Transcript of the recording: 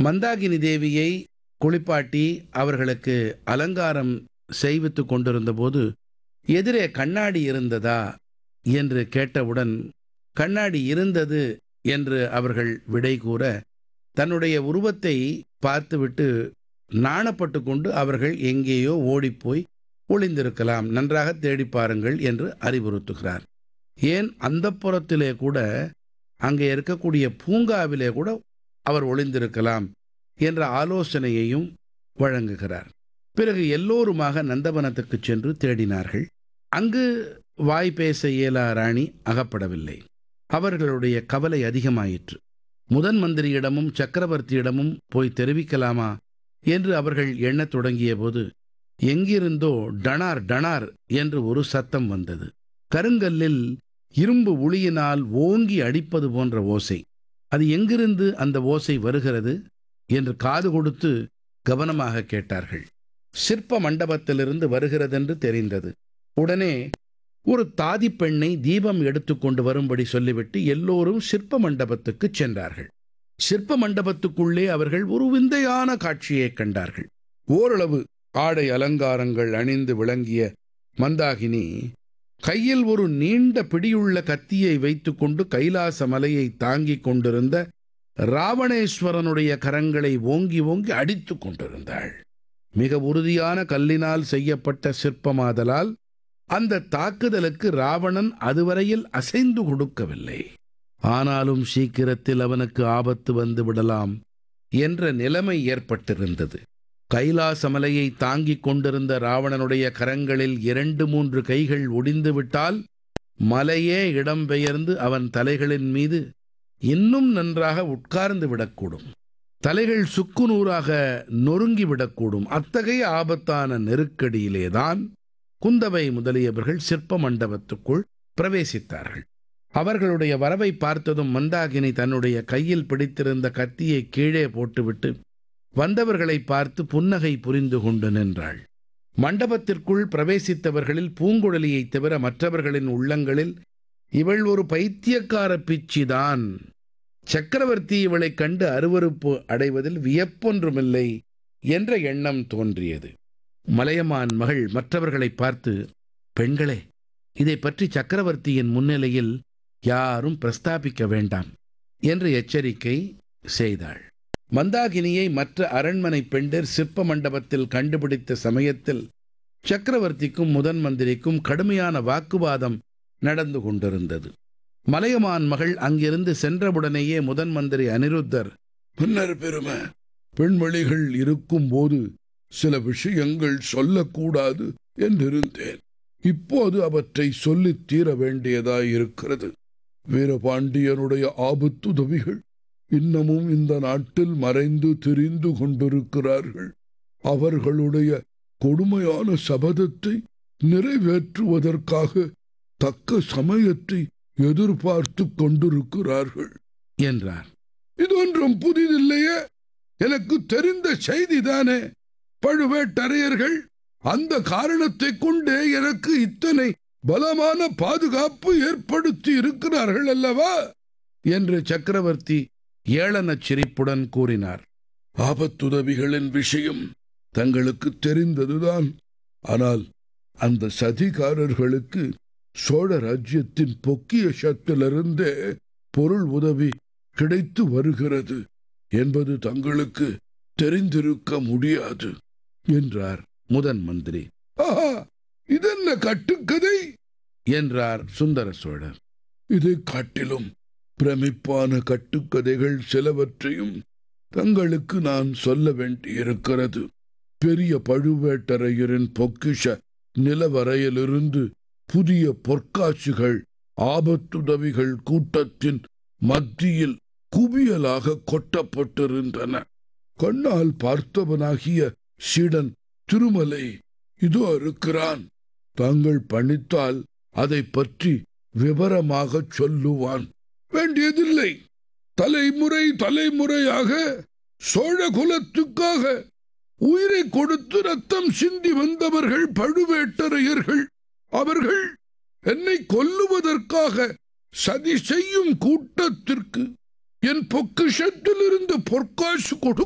மந்தாகினி தேவியை குளிப்பாட்டி அவர்களுக்கு அலங்காரம் செய்வித்து கொண்டிருந்தபோது எதிரே கண்ணாடி இருந்ததா என்று கேட்டவுடன் கண்ணாடி இருந்தது என்று அவர்கள் விடை கூற தன்னுடைய உருவத்தை பார்த்துவிட்டு நாணப்பட்டு கொண்டு அவர்கள் எங்கேயோ ஓடிப்போய் ஒளிந்திருக்கலாம் நன்றாக தேடி பாருங்கள் என்று அறிவுறுத்துகிறார் ஏன் அந்த புறத்திலே கூட அங்கே இருக்கக்கூடிய பூங்காவிலே கூட அவர் ஒளிந்திருக்கலாம் என்ற ஆலோசனையையும் வழங்குகிறார் பிறகு எல்லோருமாக நந்தவனத்துக்கு சென்று தேடினார்கள் அங்கு வாய் பேச இயலா ராணி அகப்படவில்லை அவர்களுடைய கவலை அதிகமாயிற்று முதன் மந்திரியிடமும் சக்கரவர்த்தியிடமும் போய் தெரிவிக்கலாமா என்று அவர்கள் எண்ணத் தொடங்கிய போது எங்கிருந்தோ டனார் டனார் என்று ஒரு சத்தம் வந்தது கருங்கல்லில் இரும்பு உளியினால் ஓங்கி அடிப்பது போன்ற ஓசை அது எங்கிருந்து அந்த ஓசை வருகிறது என்று காது கொடுத்து கவனமாக கேட்டார்கள் சிற்ப மண்டபத்திலிருந்து வருகிறதென்று தெரிந்தது உடனே ஒரு தாதி பெண்ணை தீபம் எடுத்துக்கொண்டு வரும்படி சொல்லிவிட்டு எல்லோரும் சிற்ப மண்டபத்துக்கு சென்றார்கள் சிற்ப மண்டபத்துக்குள்ளே அவர்கள் ஒரு விந்தையான காட்சியைக் கண்டார்கள் ஓரளவு ஆடை அலங்காரங்கள் அணிந்து விளங்கிய மந்தாகினி கையில் ஒரு நீண்ட பிடியுள்ள கத்தியை வைத்துக்கொண்டு கைலாச மலையை தாங்கிக் கொண்டிருந்த ராவணேஸ்வரனுடைய கரங்களை ஓங்கி ஓங்கி அடித்துக் கொண்டிருந்தாள் மிக உறுதியான கல்லினால் செய்யப்பட்ட சிற்பமாதலால் அந்த தாக்குதலுக்கு ராவணன் அதுவரையில் அசைந்து கொடுக்கவில்லை ஆனாலும் சீக்கிரத்தில் அவனுக்கு ஆபத்து வந்து விடலாம் என்ற நிலைமை ஏற்பட்டிருந்தது கைலாசமலையை தாங்கிக் கொண்டிருந்த ராவணனுடைய கரங்களில் இரண்டு மூன்று கைகள் ஒடிந்து விட்டால் மலையே இடம்பெயர்ந்து அவன் தலைகளின் மீது இன்னும் நன்றாக உட்கார்ந்து விடக்கூடும் தலைகள் சுக்குநூறாக நொறுங்கிவிடக்கூடும் அத்தகைய ஆபத்தான நெருக்கடியிலேதான் குந்தவை முதலியவர்கள் சிற்ப மண்டபத்துக்குள் பிரவேசித்தார்கள் அவர்களுடைய வரவை பார்த்ததும் மந்தாகினி தன்னுடைய கையில் பிடித்திருந்த கத்தியை கீழே போட்டுவிட்டு வந்தவர்களை பார்த்து புன்னகை புரிந்து கொண்டு நின்றாள் மண்டபத்திற்குள் பிரவேசித்தவர்களில் பூங்குழலியைத் தவிர மற்றவர்களின் உள்ளங்களில் இவள் ஒரு பைத்தியக்கார பிச்சிதான் சக்கரவர்த்தி இவளைக் கண்டு அருவருப்பு அடைவதில் வியப்பொன்றுமில்லை என்ற எண்ணம் தோன்றியது மலையமான் மகள் மற்றவர்களை பார்த்து பெண்களே இதை பற்றி சக்கரவர்த்தியின் முன்னிலையில் யாரும் பிரஸ்தாபிக்க வேண்டாம் என்று எச்சரிக்கை செய்தாள் மந்தாகினியை மற்ற அரண்மனை பெண்டர் சிற்ப மண்டபத்தில் கண்டுபிடித்த சமயத்தில் சக்கரவர்த்திக்கும் முதன் மந்திரிக்கும் கடுமையான வாக்குவாதம் நடந்து கொண்டிருந்தது மலையமான் மகள் அங்கிருந்து சென்றவுடனேயே முதன் மந்திரி அனிருத்தர் பின்னர் பெருமை பெண்மணிகள் இருக்கும்போது சில விஷயங்கள் சொல்லக்கூடாது என்றிருந்தேன் இப்போது அவற்றை சொல்லித் தீர வேண்டியதாயிருக்கிறது வீரபாண்டியனுடைய ஆபத்துதவிகள் இன்னமும் இந்த நாட்டில் மறைந்து திரிந்து கொண்டிருக்கிறார்கள் அவர்களுடைய கொடுமையான சபதத்தை நிறைவேற்றுவதற்காக தக்க சமயத்தை எதிர்பார்த்து கொண்டிருக்கிறார்கள் என்றார் இதொன்றும் புதிதில்லையே எனக்கு தெரிந்த செய்திதானே பழுவேட்டரையர்கள் அந்த காரணத்தை கொண்டே எனக்கு இத்தனை பலமான பாதுகாப்பு ஏற்படுத்தி இருக்கிறார்கள் அல்லவா என்று சக்கரவர்த்தி ஏளனச் சிரிப்புடன் கூறினார் ஆபத்துதவிகளின் விஷயம் தங்களுக்கு தெரிந்ததுதான் ஆனால் அந்த சதிகாரர்களுக்கு சோழ ராஜ்யத்தின் பொக்கியஷத்திலிருந்தே பொருள் உதவி கிடைத்து வருகிறது என்பது தங்களுக்கு தெரிந்திருக்க முடியாது என்றார் முதன் மந்திரி ஆஹா இதென்ன கட்டுக்கதை என்றார் சுந்தர சோழர் இதைக் காட்டிலும் பிரமிப்பான கட்டுக்கதைகள் சிலவற்றையும் தங்களுக்கு நான் சொல்ல வேண்டியிருக்கிறது பெரிய பழுவேட்டரையரின் பொக்கிஷ நிலவரையிலிருந்து புதிய பொற்காட்சிகள் ஆபத்துதவிகள் கூட்டத்தின் மத்தியில் குவியலாக கொட்டப்பட்டிருந்தன கண்ணால் பார்த்தவனாகிய சீடன் திருமலை இதோ இருக்கிறான் தாங்கள் பணித்தால் அதை பற்றி விவரமாகச் சொல்லுவான் வேண்டியதில்லை தலைமுறை தலைமுறையாக சோழ குலத்துக்காக உயிரை கொடுத்து ரத்தம் சிந்தி வந்தவர்கள் பழுவேட்டரையர்கள் அவர்கள் என்னை கொல்லுவதற்காக சதி செய்யும் கூட்டத்திற்கு என் பொக்கிஷத்திலிருந்து பொற்காசு கொடு